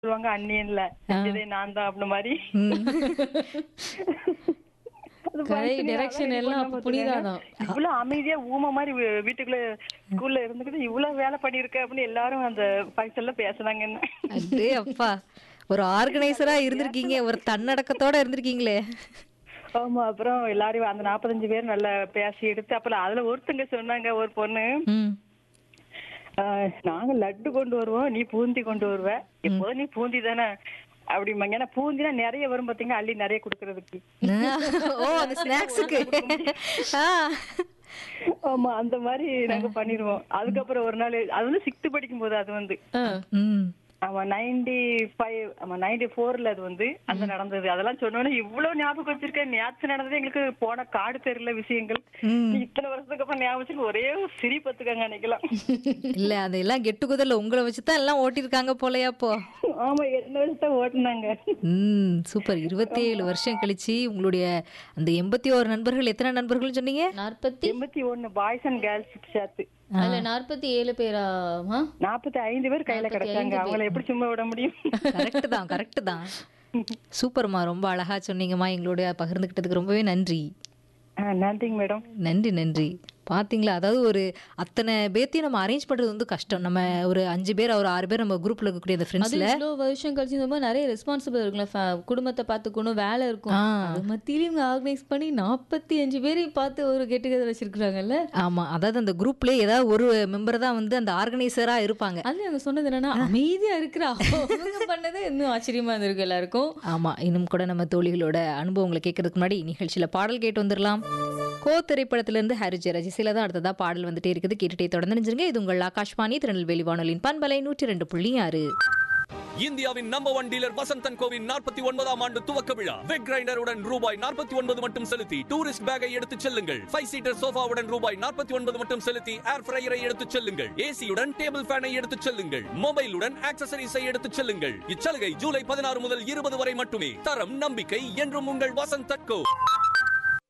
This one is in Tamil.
சொல்லுவாங்க அந்நியன்ல செஞ்சதே நான் தான் அப்படி மாதிரி அது கரை function direction அதான் எல்லாம் இது அப்ப பண்ண புனிதாதான். பாத்துக்கங்க. இவ்வளவு அமைதியா ஊம மாதிரி வீ- வீட்டுக்குள்ள ஸ்கூல்ல இருந்துக்கிட்டு இவ்வளவு வேலை பண்ணிருக்க அப்படின்னு எல்லாரும் அந்த ஃபங்க்ஷன்ல பேசுனாங்க என்ன அடே அப்பா ஒரு ஆர்கனைசரா இருந்திருக்கீங்க ஒரு தன்னடக்கத்தோட இருந்திருக்கீங்களே ஆமா அப்புறம் எல்லாரும் அந்த நாற்பத்தஞ்சு பேர் நல்லா பேசி எடுத்து அப்புறம் அதுல ஒருத்தங்க சொன்னாங்க ஒரு பொண்ணு ம் ஆஹ், நாங்க லட்டு கொண்டு வருவோம் நீ பூந்தி கொண்டு வருவ எப்போதும் நீ பூந்தி தானே அப்படிம்பாங்க ஏன்னா பூந்தினா நிறைய வரும் பாத்தீங்க அள்ளி நிறைய குடுக்கறதுக்கு ஓ அந்த ஸ்நாக்ஸுக்கு ஆ ஆமா அந்த மாதிரி நாங்க பண்ணிடுவோம் அதுக்கப்புறம் ஒரு நாள் அது வந்து சிக்ஸ்த் படிக்கும் போது அது வந்து ம் ஆமா நைன்டி ஃபைவ் ஆமா நைன்டி ஃபோர்ல அது வந்து அந்த நடந்தது அதெல்லாம் சொன்னோன்னே இவ்வளவு ஞாபகம் வச்சிருக்கேன் நேத்து நடந்தது எங்களுக்கு போன காடு தெரியல விஷயங்கள் ம். இத்தனை வருஷத்துக்கு அப்புறம் ஞாபகம் வச்சிருக்கு ஒரே ஒரு சிரி பத்துக்கங்க நினைக்கலாம் இல்ல அதெல்லாம் கெட்டு குதர்ல உங்களை வச்சுதான் எல்லாம் ஓட்டிருக்காங்க போலயா அப்போ ஆமா என்ன வருஷத்தை ஓட்டுனாங்க ம் சூப்பர் இருபத்தி ஏழு வருஷம் கழிச்சு உங்களுடைய அந்த எண்பத்தி ஓரு நண்பர்கள் எத்தனை நண்பர்கள் சொன்னீங்க நாற்பத்தி எண்பத்தி ஒண்ணு பாய்ஸ் அண்ட் கேர்ள்ஸ் சேர்த்து அதுல நாற்பத்தி ஏழு பேராமா நாற்பத்தி ஐந்து பேர் கையில கிடைச்சாங்க அவங்கள எப்படி சும்மா விட முடியும் கரெக்ட் தான் கரெக்ட் தான் சூப்பர்மா ரொம்ப அழகா சொன்னீங்கம்மா எங்களோட பகிர்ந்துக்கிட்டதுக்கு ரொம்பவே நன்றி ஆ, நன்றிங்க மேடம் நன்றி நன்றி பாத்தீங்களா அதாவது ஒரு அத்தனை பேத்தையும் நம்ம அரேஞ்ச் பண்றது வந்து கஷ்டம் நம்ம ஒரு அஞ்சு பேர் ஒரு ஆறு பேர் நம்ம குரூப்ல இருக்கக்கூடிய அந்த அது ஃப்ரெண்ட்ஸ்ல இவ்வளோ வருஷம் கழிச்சு இந்த மாதிரி நிறைய ரெஸ்பான்சிபிள் இருக்கும்ல fa- குடும்பத்தை பார்த்துக்கணும் வேலை இருக்கும் ஆ. அது மத்தியிலும் இவங்க ஆர்கனைஸ் பண்ணி நாற்பத்தி அஞ்சு பேரையும் பார்த்து ஒரு கெட் டுகெதர் வச்சிருக்காங்கல்ல ஆமா அதாவது அந்த குரூப்ல ஏதாவது ஒரு மெம்பர் தான் வந்து அந்த ஆர்கனைசரா இருப்பாங்க அதுல அவங்க சொன்னது என்னன்னா அமைதியா இருக்கிற அவங்க பண்ணது இன்னும் ஆச்சரியமா இருந்திருக்கு எல்லாருக்கும் ஆமா இன்னும் கூட நம்ம தோழிகளோட அனுபவங்களை கேட்கறதுக்கு முன்னாடி நிகழ்ச்சியில பாடல் கேட்டு வந்துடலாம் கோ திரைப்படத்துல இருந்து ஹரிஜ ரஜிசில தான் அடுத்ததா பாடல் வந்துட்டே இருக்குது கேட்டுட்டே தொடர்ந்து நினைஞ்சிருங்க இது உங்கள் ஆகாஷ்வாணி திருநெல்வேலி வானொலியின் பண்பலை நூற்றி ரெண்டு புள்ளி ஆறு இந்தியாவின் நம்பர் ஒன் டீலர் வசந்தன் கோவின் நாற்பத்தி ஒன்பதாம் ஆண்டு துவக்க விழா வெக் கிரைண்டருடன் ரூபாய் நாற்பத்தி ஒன்பது மட்டும் செலுத்தி டூரிஸ்ட் பேக்கை எடுத்துச் செல்லுங்கள் ஃபைவ் சீட்டர் சோஃபாவுடன் ரூபாய் நாற்பத்தி ஒன்பது மட்டும் செலுத்தி ஏர் ஃப்ரையரை எடுத்துச் செல்லுங்கள் ஏசியுடன் டேபிள் ஃபேனை எடுத்துச் செல்லுங்கள் மொபைலுடன் ஆக்சசரிஸை எடுத்துச் செல்லுங்கள் இச்சலுகை ஜூலை பதினாறு முதல் இருபது வரை மட்டுமே தரம் நம்பிக்கை என்றும் உங்கள் வசந்தன் கோ